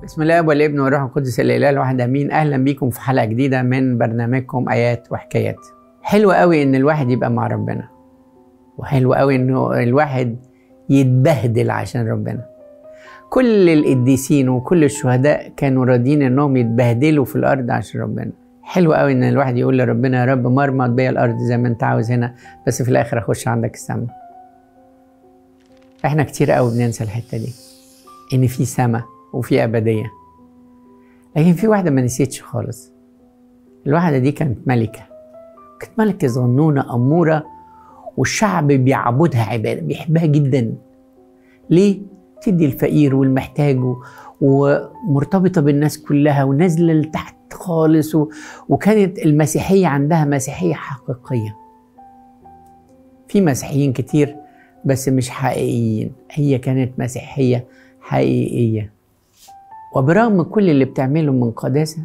بسم الله والابن والروح القدس الاله الواحد امين اهلا بيكم في حلقه جديده من برنامجكم ايات وحكايات حلو قوي ان الواحد يبقى مع ربنا وحلو قوي انه الواحد يتبهدل عشان ربنا كل القديسين وكل الشهداء كانوا راضيين انهم يتبهدلوا في الارض عشان ربنا حلو قوي ان الواحد يقول لربنا يا رب مرمط بيا الارض زي ما انت عاوز هنا بس في الاخر اخش عندك السما احنا كتير قوي بننسى الحته دي ان في سما وفي ابديه لكن في واحده ما نسيتش خالص الواحده دي كانت ملكه كانت ملكه صغنونه اموره والشعب بيعبدها عباده بيحبها جدا ليه تدي الفقير والمحتاج ومرتبطه بالناس كلها ونازله لتحت خالص و... وكانت المسيحيه عندها مسيحيه حقيقيه في مسيحيين كتير بس مش حقيقيين هي كانت مسيحيه حقيقيه وبرغم كل اللي بتعمله من قداسه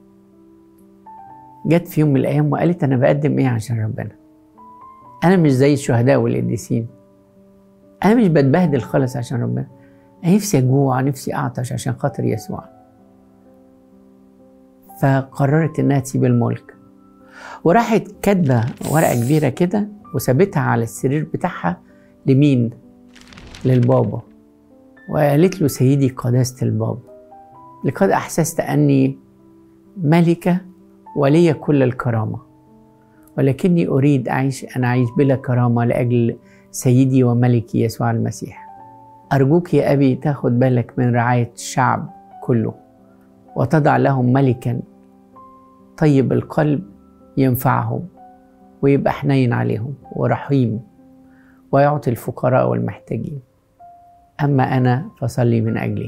جت في يوم من الايام وقالت انا بقدم ايه عشان ربنا انا مش زي الشهداء والقديسين انا مش بتبهدل خالص عشان ربنا انا نفسي اجوع نفسي اعطش عشان خاطر يسوع فقررت انها تسيب الملك وراحت كاتبه ورقه كبيره كده وسابتها على السرير بتاعها لمين للبابا وقالت له سيدي قداسه البابا لقد احسست اني ملكه ولي كل الكرامه ولكني اريد اعيش ان اعيش بلا كرامه لاجل سيدي وملكي يسوع المسيح ارجوك يا ابي تاخد بالك من رعايه الشعب كله وتضع لهم ملكا طيب القلب ينفعهم ويبقى حنين عليهم ورحيم ويعطي الفقراء والمحتاجين أما أنا فصلي من أجلي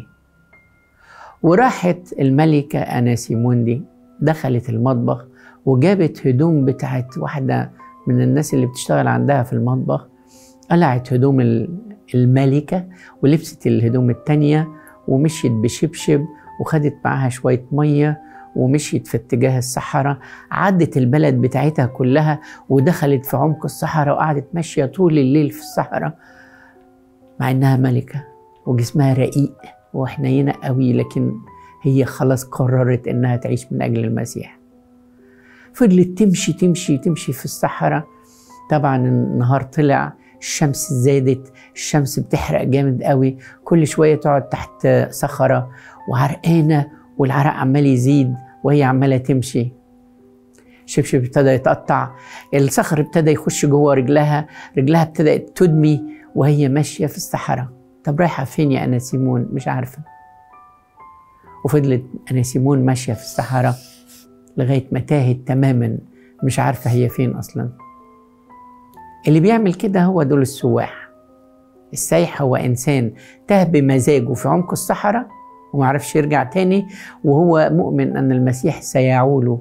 وراحت الملكة أناسيموندي دخلت المطبخ وجابت هدوم بتاعت واحدة من الناس اللي بتشتغل عندها في المطبخ قلعت هدوم الملكة ولبست الهدوم التانية ومشيت بشبشب وخدت معاها شوية مية ومشيت في اتجاه الصحراء عدت البلد بتاعتها كلها ودخلت في عمق الصحراء وقعدت ماشية طول الليل في الصحراء مع انها ملكة وجسمها رقيق وحنينة قوي لكن هي خلاص قررت انها تعيش من اجل المسيح فضلت تمشي تمشي تمشي في الصحراء طبعا النهار طلع الشمس زادت الشمس بتحرق جامد قوي كل شوية تقعد تحت صخرة وعرقانة والعرق عمال يزيد وهي عمالة تمشي شبشب ابتدى يتقطع الصخر ابتدى يخش جوه رجلها رجلها ابتدت تدمي وهي ماشية في الصحراء طب رايحة فين يا أنا سيمون مش عارفة وفضلت أنا سيمون ماشية في الصحراء لغاية ما تاهت تماما مش عارفة هي فين أصلا اللي بيعمل كده هو دول السواح السايح هو إنسان تاه بمزاجه في عمق الصحراء وما عرفش يرجع تاني وهو مؤمن أن المسيح سيعوله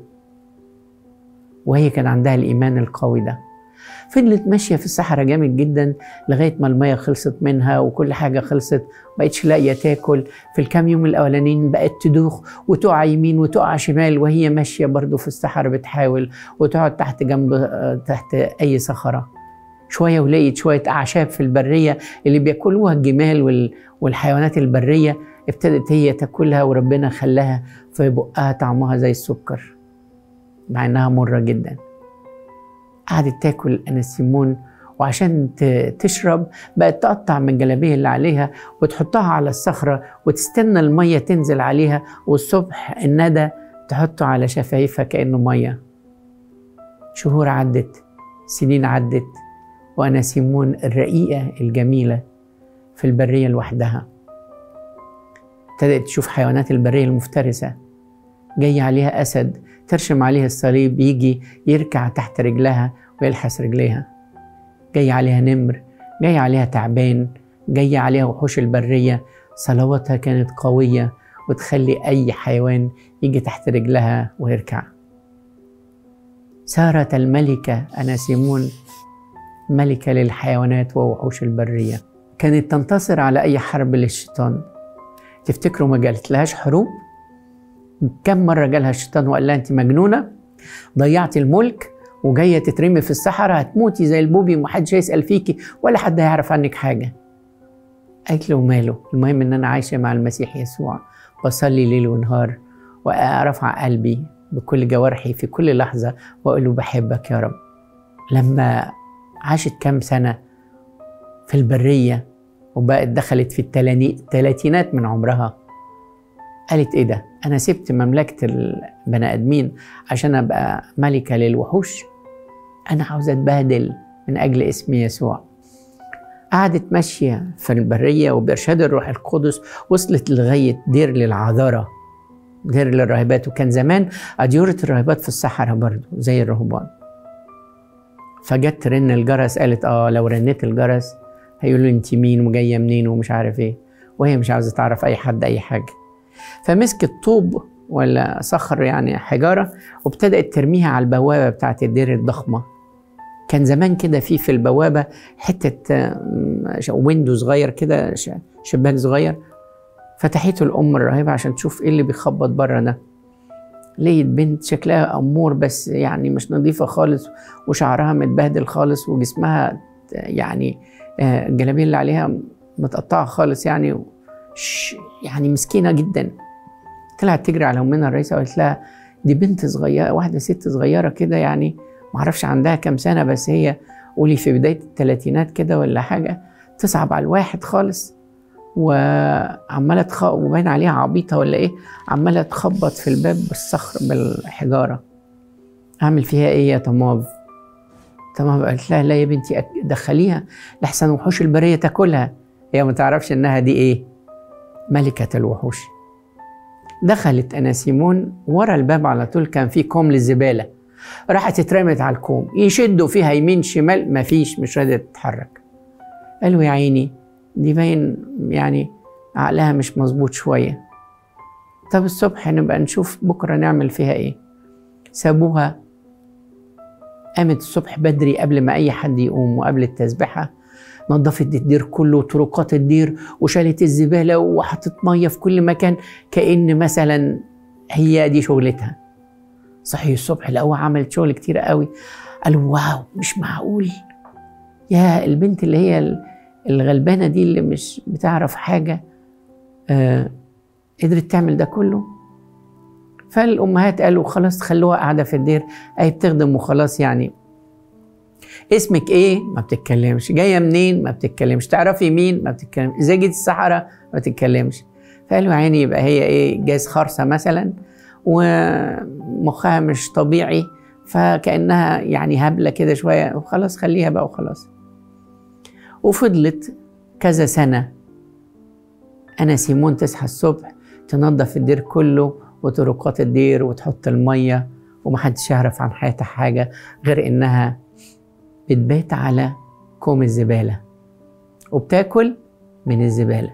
وهي كان عندها الإيمان القوي ده فضلت ماشية في الصحراء جامد جدا لغاية ما المية خلصت منها وكل حاجة خلصت بقتش لاقية تاكل في الكام يوم الأولانيين بقت تدوخ وتقع يمين وتقع شمال وهي ماشية برضو في الصحراء بتحاول وتقعد تحت جنب تحت أي صخرة شوية ولقيت شوية أعشاب في البرية اللي بياكلوها الجمال والحيوانات البرية ابتدت هي تاكلها وربنا خلاها في بقها طعمها زي السكر مع انها مره جدا قعدت تاكل انسيمون وعشان تشرب بقت تقطع من الجلابيه اللي عليها وتحطها على الصخره وتستنى الميه تنزل عليها والصبح الندى تحطه على شفايفها كانه ميه شهور عدت سنين عدت وانا سيمون الرقيقه الجميله في البريه لوحدها ابتدأت تشوف حيوانات البرية المفترسة جاي عليها أسد ترشم عليها الصليب يجي يركع تحت رجلها ويلحس رجليها جاي عليها نمر جاي عليها تعبان جاي عليها وحوش البرية صلواتها كانت قوية وتخلي أي حيوان يجي تحت رجلها ويركع سارت الملكة أناسيمون ملكة للحيوانات ووحوش البرية كانت تنتصر على أي حرب للشيطان تفتكروا ما جالت لهاش حروب كم مرة جالها الشيطان وقال لها أنت مجنونة ضيعتي الملك وجاية تترمي في الصحراء هتموتي زي البوبي ومحدش هيسأل فيكي ولا حد هيعرف عنك حاجة قالت له ماله المهم ان انا عايشة مع المسيح يسوع وأصلي ليل ونهار وأرفع قلبي بكل جوارحي في كل لحظة وأقول له بحبك يا رب لما عاشت كام سنة في البرية وبقت دخلت في الثلاثينات من عمرها قالت ايه ده انا سبت مملكة البني ادمين عشان ابقى ملكة للوحوش انا عاوزة اتبهدل من اجل اسم يسوع قعدت ماشية في البرية وبإرشاد الروح القدس وصلت لغاية دير للعذارة دير للراهبات وكان زمان أديورة الراهبات في الصحراء برضو زي الرهبان فجت ترن الجرس قالت اه لو رنيت الجرس هيقولوا انت مين وجايه منين ومش عارف ايه وهي مش عاوزه تعرف اي حد اي حاجه فمسكت طوب ولا صخر يعني حجاره وابتدات ترميها على البوابه بتاعت الدير الضخمه كان زمان كده في في البوابه حته ويندو صغير كده شباك صغير فتحته الام الراهبه عشان تشوف ايه اللي بيخبط بره ده لقيت بنت شكلها امور بس يعني مش نظيفه خالص وشعرها متبهدل خالص وجسمها يعني الجلابيه اللي عليها متقطعه خالص يعني يعني مسكينه جدا طلعت تجري على امنا الرئيسه وقالت لها دي بنت صغيره واحده ست صغيره كده يعني معرفش عندها كام سنه بس هي قولي في بدايه الثلاثينات كده ولا حاجه تصعب على الواحد خالص وعماله تخ... وباين عليها عبيطه ولا ايه عماله تخبط في الباب بالصخر بالحجاره اعمل فيها ايه يا طماف طماف قالت لها لا يا بنتي دخليها لحسن وحوش البريه تاكلها هي ما تعرفش انها دي ايه ملكه الوحوش دخلت انا سيمون ورا الباب على طول كان في كوم للزباله راحت اترمت على الكوم يشدوا فيها يمين شمال مفيش مش راضيه تتحرك قالوا يا عيني دي باين يعني عقلها مش مظبوط شويه طب الصبح نبقى نشوف بكره نعمل فيها ايه سابوها قامت الصبح بدري قبل ما اي حد يقوم وقبل التسبيحه نظفت الدير كله وطرقات الدير وشالت الزباله وحطت ميه في كل مكان كان مثلا هي دي شغلتها صحي الصبح لقوها عملت شغل كتير قوي قالوا واو مش معقول يا البنت اللي هي الغلبانة دي اللي مش بتعرف حاجة آه قدرت تعمل ده كله فالأمهات قالوا خلاص خلوها قاعدة في الدير أي بتخدم وخلاص يعني اسمك ايه ما بتتكلمش جايه منين ما بتتكلمش تعرفي مين ما بتتكلمش ازاي جيت الصحراء ما بتتكلمش فقالوا عيني يبقى هي ايه جايز خرصه مثلا ومخها مش طبيعي فكانها يعني هبله كده شويه وخلاص خليها بقى وخلاص وفضلت كذا سنه انا سيمون تصحى الصبح تنظف الدير كله وطرقات الدير وتحط الميه ومحدش يعرف عن حياتها حاجه غير انها بتبات على كوم الزباله وبتاكل من الزباله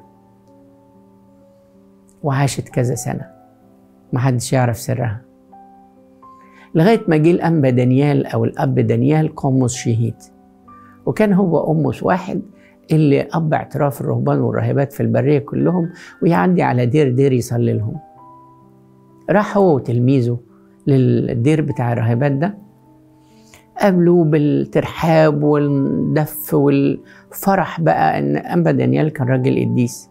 وعاشت كذا سنه محدش يعرف سرها لغايه ما جه الانبا دانيال او الاب دانيال قاموس شهيد وكان هو قمص واحد اللي اب اعتراف الرهبان والراهبات في البريه كلهم ويعدي على دير دير يصلي لهم راح هو وتلميذه للدير بتاع الراهبات ده قابلوا بالترحاب والدف والفرح بقى ان انبا دانيال كان راجل قديس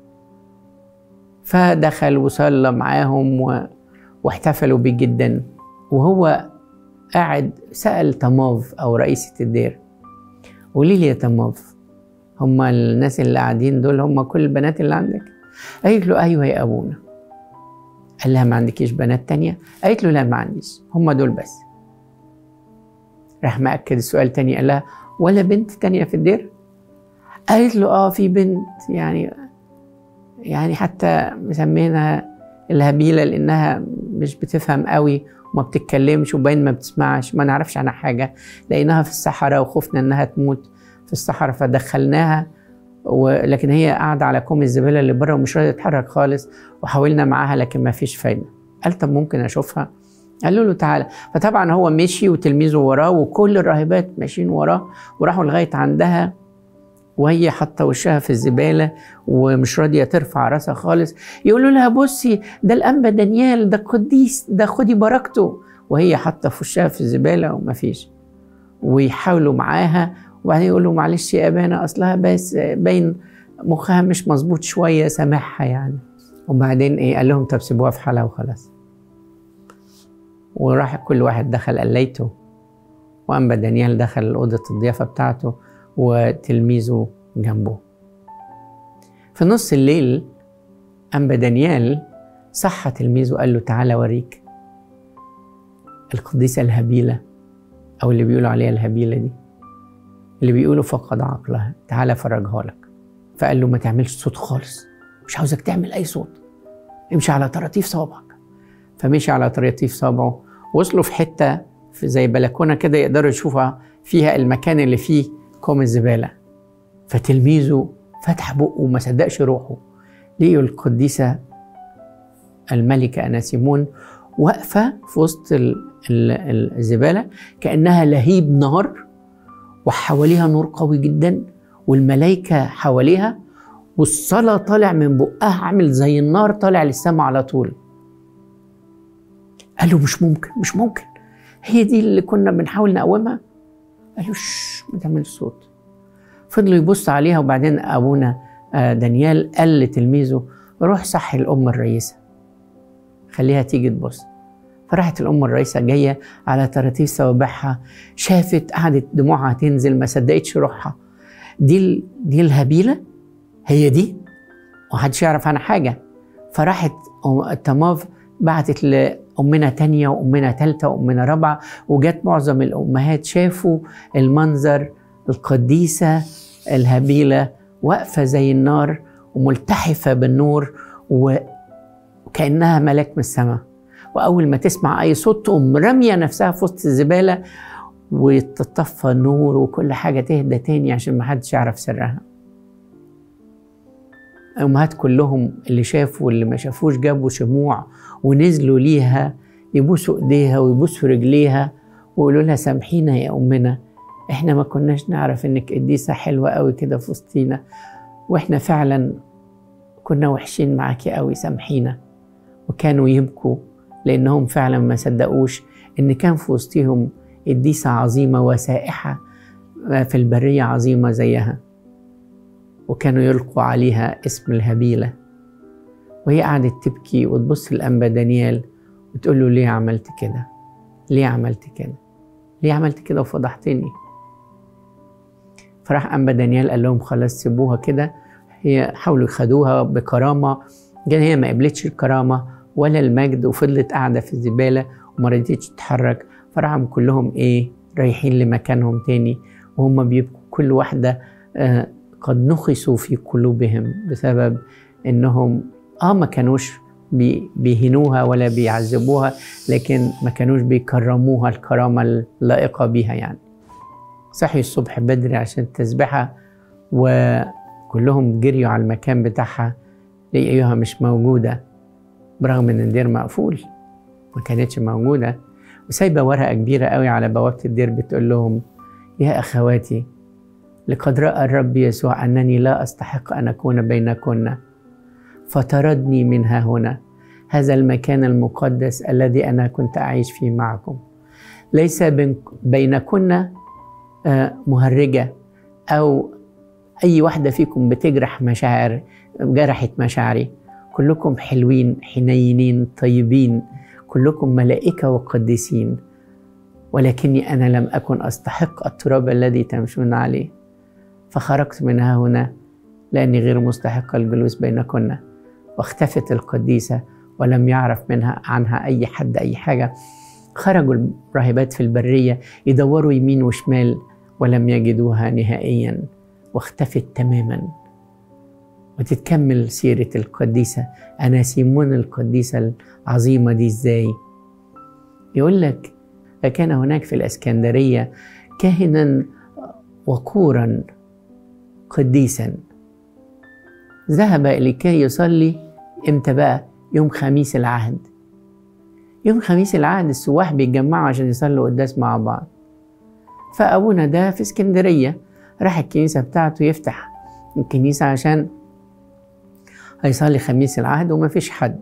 فدخل وصلى معاهم و... واحتفلوا بيه جدا وهو قاعد سأل تماف أو رئيسة الدير قولي لي يا تماف هما الناس اللي قاعدين دول هما كل البنات اللي عندك قالت له أيوه يا أبونا قال لها ما عندكيش بنات تانية قالت له لا ما عنديش هما دول بس راح مأكد السؤال تاني قال لها ولا بنت تانية في الدير قالت له اه في بنت يعني يعني حتى مسمينها الهبيلة لأنها مش بتفهم قوي وما بتتكلمش وباين ما بتسمعش ما نعرفش عنها حاجة لقيناها في الصحراء وخفنا إنها تموت في الصحراء فدخلناها ولكن هي قاعدة على كوم الزبالة اللي بره ومش راضية تتحرك خالص وحاولنا معاها لكن ما فيش فايدة قال طب ممكن أشوفها قالوا له تعالى فطبعا هو مشي وتلميذه وراه وكل الراهبات ماشيين وراه وراحوا لغاية عندها وهي حاطه وشها في الزباله ومش راضيه ترفع راسها خالص يقولوا لها بصي ده الانبا دانيال ده قديس ده خدي بركته وهي حاطه في وشها في الزباله ومفيش ويحاولوا معاها وبعدين يقولوا معلش يا ابانا اصلها بس باين مخها مش مظبوط شويه سامحها يعني وبعدين ايه قال لهم طب سيبوها في حالها وخلاص وراح كل واحد دخل قليته وأنبا دانيال دخل أوضة الضيافة بتاعته وتلميذه جنبه في نص الليل أنبا دانيال صحى تلميذه وقال له تعالى أوريك القديسة الهبيلة أو اللي بيقولوا عليها الهبيلة دي اللي بيقولوا فقد عقلها تعالى أفرجها لك فقال له ما تعملش صوت خالص مش عاوزك تعمل أي صوت امشي على طراطيف صوابعك فمشي على طراطيف صوابعه وصلوا في حتة في زي بلكونة كده يقدروا يشوفها فيها المكان اللي فيه كوم الزبالة فتلميذه فتح بقه وما صدقش روحه لقيوا القديسة الملكة أناسيمون واقفة في وسط الزبالة كأنها لهيب نار وحواليها نور قوي جدا والملائكة حواليها والصلاة طالع من بقها عامل زي النار طالع للسماء على طول قال له مش ممكن مش ممكن هي دي اللي كنا بنحاول نقومها قال له شش ما تعملش صوت فضلوا يبص عليها وبعدين ابونا دانيال قال لتلميذه روح صحي الام الرئيسه خليها تيجي تبص فراحت الام الرئيسه جايه على طراطيف صوابعها شافت قعدت دموعها تنزل ما صدقتش روحها دي دي الهبيله هي دي ومحدش يعرف عنها حاجه فراحت تماف بعتت لأمنا تانية وأمنا تالتة وأمنا رابعة وجت معظم الأمهات شافوا المنظر القديسة الهبيلة واقفة زي النار وملتحفة بالنور وكأنها ملاك من السماء وأول ما تسمع أي صوت تقوم رامية نفسها في وسط الزبالة وتطفى النور وكل حاجة تهدى تاني عشان محدش يعرف سرها الأمهات كلهم اللي شافوا واللي ما شافوش جابوا شموع ونزلوا ليها يبوسوا ايديها ويبوسوا رجليها ويقولوا لها سامحينا يا امنا احنا ما كناش نعرف انك قديسه حلوه قوي كده في وسطينا واحنا فعلا كنا وحشين معاكي قوي سامحينا وكانوا يبكوا لانهم فعلا ما صدقوش ان كان في وسطهم قديسه عظيمه وسائحه في البريه عظيمه زيها وكانوا يلقوا عليها اسم الهبيله وهي قعدت تبكي وتبص لأنبا دانيال وتقول له ليه عملت كده ليه عملت كده ليه عملت كده وفضحتني فراح أنبا دانيال قال لهم خلاص سيبوها كده هي حاولوا يخدوها بكرامة جان هي ما قبلتش الكرامة ولا المجد وفضلت قاعدة في الزبالة وما رضيتش تتحرك فراحوا كلهم ايه رايحين لمكانهم تاني وهم بيبكوا كل واحدة آه قد نخسوا في قلوبهم بسبب انهم اه ما كانوش بي بيهنوها ولا بيعذبوها لكن ما كانوش بيكرموها الكرامة اللائقة بيها يعني صحي الصبح بدري عشان التسبحة وكلهم جريوا على المكان بتاعها لقيوها مش موجودة برغم ان الدير مقفول ما كانتش موجودة وسايبة ورقة كبيرة قوي على بوابة الدير بتقول لهم يا أخواتي لقد رأى الرب يسوع أنني لا أستحق أن أكون بينكن فطردني منها هنا هذا المكان المقدس الذي انا كنت اعيش فيه معكم ليس بينكن مهرجه او اي واحده فيكم بتجرح مشاعر جرحت مشاعري كلكم حلوين حنينين طيبين كلكم ملائكه وقديسين ولكني انا لم اكن استحق التراب الذي تمشون عليه فخرجت منها هنا لاني غير مستحقه الجلوس بينكن واختفت القديسة ولم يعرف منها عنها أي حد أي حاجة خرجوا الراهبات في البرية يدوروا يمين وشمال ولم يجدوها نهائيا واختفت تماما وتتكمل سيرة القديسة أناسيمون القديسة العظيمة دي إزاي يقول لك فكان هناك في الإسكندرية كاهنا وقورا قديسا ذهب لكي يصلي امتى بقى يوم خميس العهد يوم خميس العهد السواح بيتجمعوا عشان يصلوا قداس مع بعض فابونا ده في اسكندريه راح الكنيسه بتاعته يفتح الكنيسه عشان هيصلي خميس العهد وما فيش حد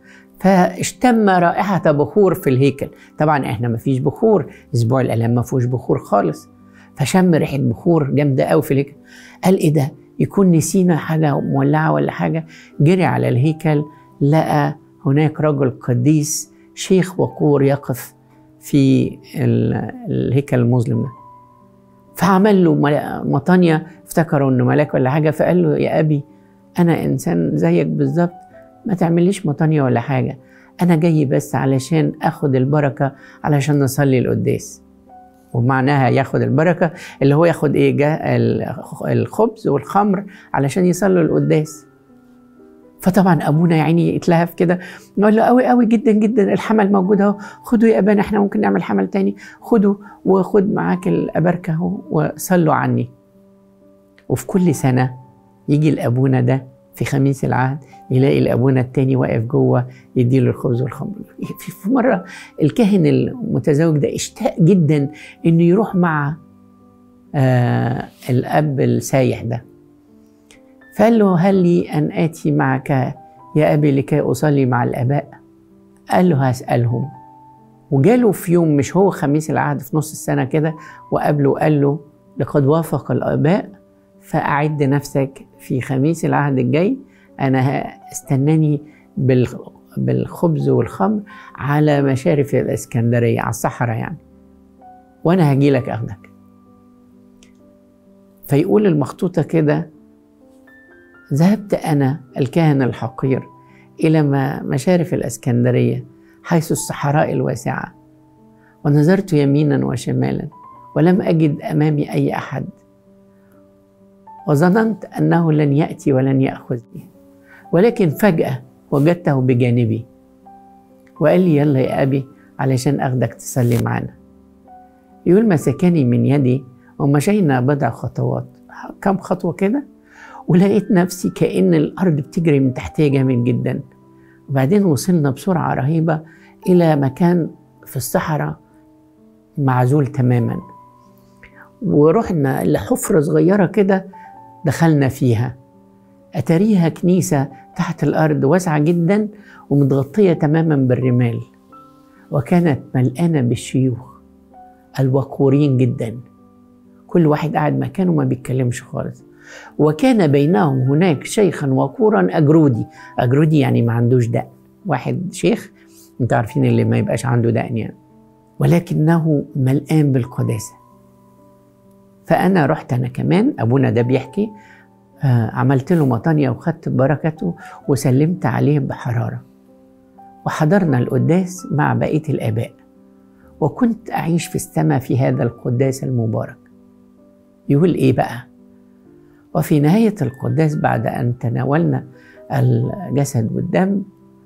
فاشتم رائحة بخور في الهيكل طبعا احنا ما فيش بخور اسبوع الالام ما فيهوش بخور خالص فشم ريحة بخور جامدة قوي في الهيكل قال ايه ده يكون نسينا حاجة مولعة ولا حاجة جري على الهيكل لقى هناك رجل قديس شيخ وقور يقف في الهيكل المظلم ده فعمل له مطانية افتكروا انه ملاك ولا حاجة فقال له يا أبي أنا إنسان زيك بالظبط ما تعمليش مطانية ولا حاجة أنا جاي بس علشان أخد البركة علشان نصلي القداس ومعناها ياخد البركة اللي هو ياخد إيه الخبز والخمر علشان يصلوا القداس فطبعا ابونا يا عيني يتلهف كده نقول له قوي قوي جدا جدا الحمل موجود اهو خدوا يا ابانا احنا ممكن نعمل حمل تاني خدوا وخد معاك الابركه اهو وصلوا عني وفي كل سنه يجي الابونا ده في خميس العهد يلاقي الابونا التاني واقف جوه يديله الخبز والخمر في مره الكاهن المتزوج ده اشتاق جدا انه يروح مع آه الاب السايح ده فقال له هل لي أن آتي معك يا أبي لكي أصلي مع الآباء قال له هسألهم وجاله في يوم مش هو خميس العهد في نص السنة كده وقابله قال له لقد وافق الآباء فأعد نفسك في خميس العهد الجاي أنا استناني بالخبز والخمر على مشارف الإسكندرية على الصحراء يعني وأنا هجي لك أخدك فيقول المخطوطة كده ذهبت أنا الكاهن الحقير إلى مشارف الإسكندرية حيث الصحراء الواسعة ونظرت يمينا وشمالا ولم أجد أمامي أي أحد وظننت أنه لن يأتي ولن يأخذني ولكن فجأة وجدته بجانبي وقال لي يلا يا أبي علشان أخدك تصلي معنا يقول مسكني من يدي ومشينا بضع خطوات كم خطوة كده ولقيت نفسي كأن الأرض بتجري من تحتيا جامد جدا وبعدين وصلنا بسرعة رهيبة إلى مكان في الصحراء معزول تماما ورحنا لحفرة صغيرة كده دخلنا فيها أتاريها كنيسة تحت الأرض واسعة جدا ومتغطية تماما بالرمال وكانت ملقانة بالشيوخ الوقورين جدا كل واحد قاعد مكانه ما بيتكلمش خالص وكان بينهم هناك شيخا وقورا أجرودي أجرودي يعني ما عندوش دقن واحد شيخ انتوا عارفين اللي ما يبقاش عنده دقن يعني ولكنه ملآن بالقداسة فأنا رحت أنا كمان أبونا ده بيحكي آه عملت له مطانية وخدت بركته وسلمت عليه بحرارة وحضرنا القداس مع بقية الآباء وكنت أعيش في السماء في هذا القداس المبارك يقول إيه بقى وفي نهاية القداس بعد أن تناولنا الجسد والدم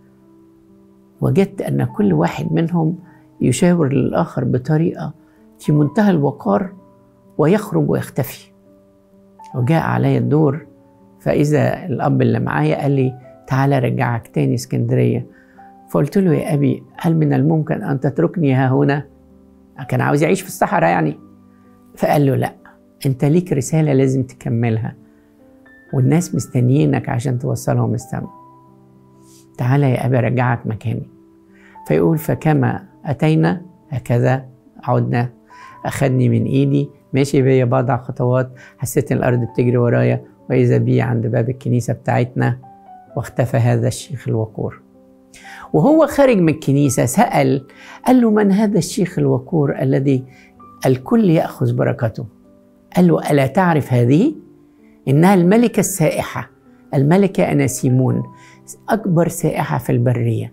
وجدت أن كل واحد منهم يشاور للآخر بطريقة في منتهى الوقار ويخرج ويختفي وجاء علي الدور فإذا الأب اللي معايا قال لي تعالى رجعك تاني اسكندرية فقلت له يا أبي هل من الممكن أن تتركني ها هنا كان عاوز يعيش في الصحراء يعني فقال له لا انت ليك رساله لازم تكملها والناس مستنيينك عشان توصلهم السما تعالى يا ابي ارجعك مكاني فيقول فكما اتينا هكذا عدنا اخذني من ايدي ماشي بيا بضع خطوات حسيت ان الارض بتجري ورايا واذا بي عند باب الكنيسه بتاعتنا واختفى هذا الشيخ الوقور وهو خارج من الكنيسه سال قال له من هذا الشيخ الوقور الذي الكل ياخذ بركته قال له ألا تعرف هذه؟ إنها الملكة السائحة الملكة أناسيمون أكبر سائحة في البرية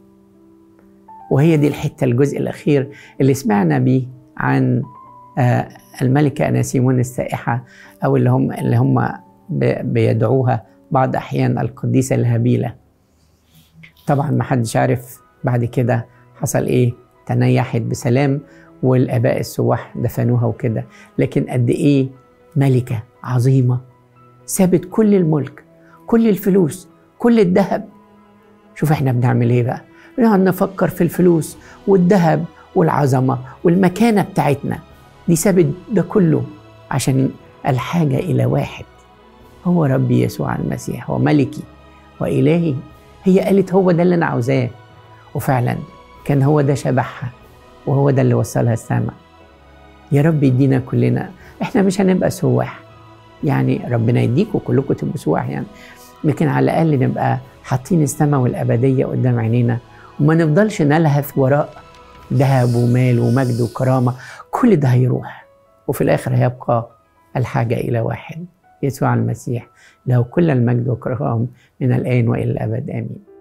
وهي دي الحتة الجزء الأخير اللي سمعنا به عن آه، الملكة أناسيمون السائحة أو اللي هم اللي هم بيدعوها بعض أحيان القديسة الهبيلة طبعا ما حدش عارف بعد كده حصل إيه تنيحت بسلام والآباء السواح دفنوها وكده لكن قد إيه ملكة عظيمة سابت كل الملك كل الفلوس كل الذهب شوف احنا بنعمل ايه بقى بنقعد نفكر في الفلوس والذهب والعظمة والمكانة بتاعتنا دي سابت ده كله عشان الحاجة إلى واحد هو ربي يسوع المسيح هو ملكي وإلهي هي قالت هو ده اللي أنا عاوزاه وفعلا كان هو ده شبحها وهو ده اللي وصلها السماء يا رب يدينا كلنا احنا مش هنبقى سواح يعني ربنا يديكم كلكم تبقوا سواح يعني لكن على الاقل نبقى حاطين السماء والأبدية قدام عينينا وما نفضلش نلهث وراء ذهب ومال ومجد وكرامة كل ده هيروح وفي الآخر هيبقى الحاجة إلى واحد يسوع المسيح له كل المجد والكرام من الآن وإلى الأبد آمين